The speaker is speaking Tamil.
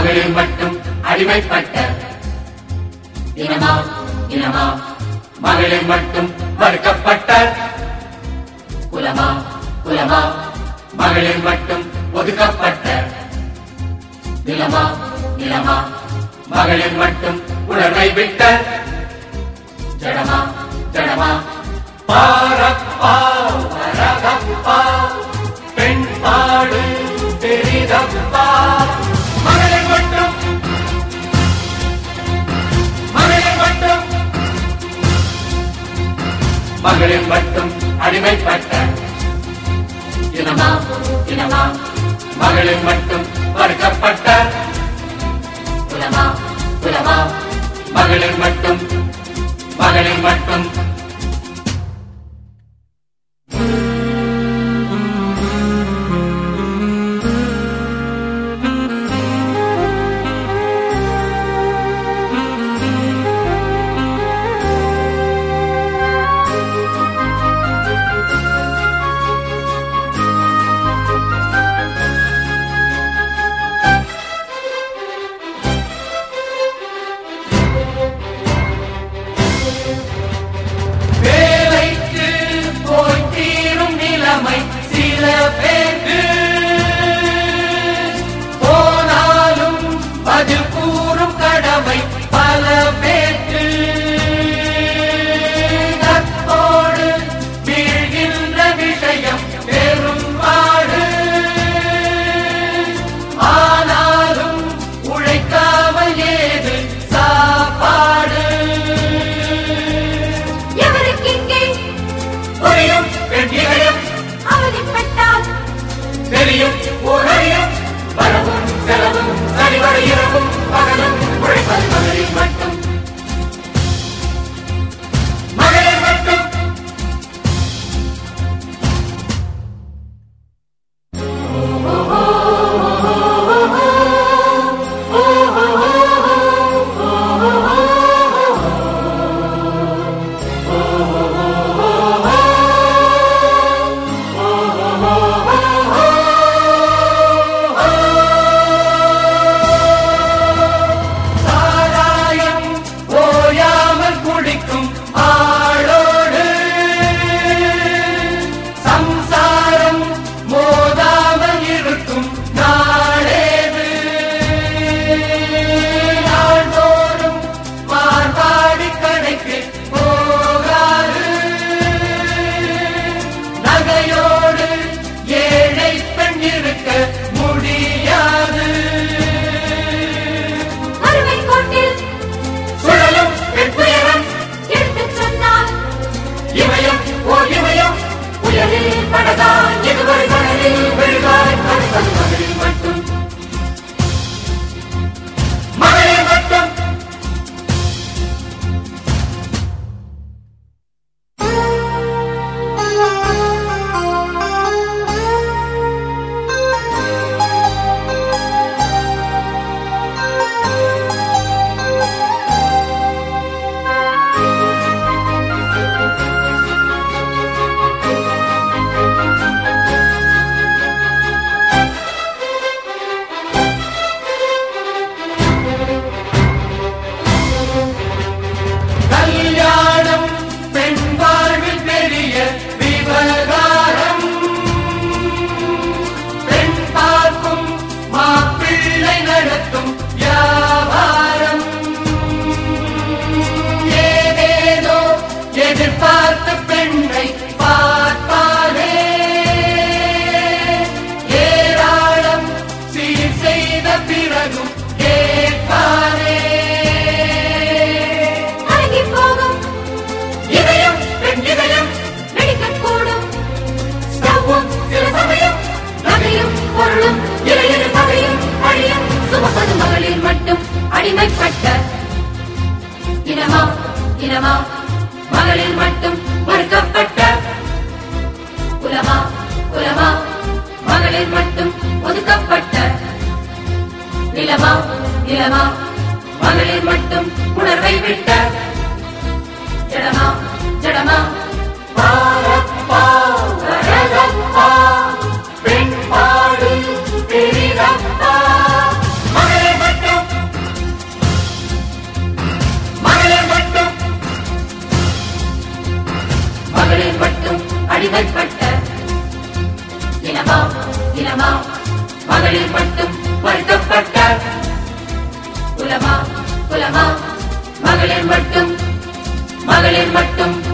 மகளிர் மட்டும் அடிமைப்பட்ட இனமா இனமா மகளிர் மட்டும் மறுக்கப்பட்ட குலமா குலமா மகளிர் மட்டும் ஒதுக்கப்பட்ட நிலமா நிலமா மகளிர் மட்டும் உணர்வை விட்ட ஜடமா ஜடமா பாரப்பா வரதப்பா பெண் பாடு பெரிதப்பா மகளிர் மட்டும் மகளிர் மட்டும் மகளிர் மட்டும் அடிமைப்பட்ட இனமா இனமா மகளிர் மட்டும் மறுக்கப்பட்ட குலமா குலமா மகளிர் மட்டும் மகளிர் மட்டும் வேலைக்கு போய் தீரும் நிலைமை சில பேருக்கு போனாலும் பதில் கூறும் கடமை பல பேருக்கு நட்போடு வீழ்கின்ற விஷயம் பெரும்பாடு ஆனாலும் உழைக்காமல் ஏது சாப்பாடு எவருக்கிங்கே புரியும் என் இதயம் அவதிப்பட்டால் தெரியும் ஓரறியும் வரவும் செலவும் சரிவர இரவும் பகலும் உழைப்பது மகளிர் மட்டும் மகளிர் மட்டும் சாராயம் ஓயாமல் குடிக்கும் ஆளோடு சம்சாரம் மோதாமல் இருக்கும் நாளேது நாள்தோறும் மார்பாடி கடைக்கு போகாது நகையோடு ஏழை பெண் இருக்க முடியாது அருமை கோட்டில் சுழலும் என் துயரம் எடுத்துச் சொன்னால் இமயம் ஓ இமயம் புயலில் படதான் இதுவரை கடலில் விழுதாய் அடுத்தது மகளிர் மட்டும் மகளிர் மட்டும் கல்யாணம் பெண் வாழ்வில் பெரிய விவகாரம் பெண் பார்க்கும் மாப்பிள்ளை நடத்தும் வியாபாரம் ஏதேதோ எதிர்பார்த்த பெண்ணை பார்ப்பாரே ஏராளம் சீர் செய்த பிறகும் கேட்பாரே அடங்கிப் போகும் இதயம் பெண் இதயம் வெடிக்கக்கூடும் ஸ்டவ்வும் சில சமயம் நகையும் பொருளும் இளையரு பகையும் அழியும் சுமப்பது மகளிர் மட்டும் அடிமைப்பட்ட இனமா இனமா மகளிர் மட்டும் மறுக்கப்பட்ட குலமா குலமா மகளிர் மட்டும் ஒதுக்கப்பட்ட நிலமா நிலமா மகளிர் மட்டும் உணர்வை விட்ட ஜடமா ஜடமா பாரப்பா வரதப்பா பெண் பாடு பெரிதப்பா மகளை மட்டும் இனமா மகளிர் மட்டும் மறுக்கப்பட்ட குலமா குலமா மகளிர் மட்டும் மகளிர் மட்டும்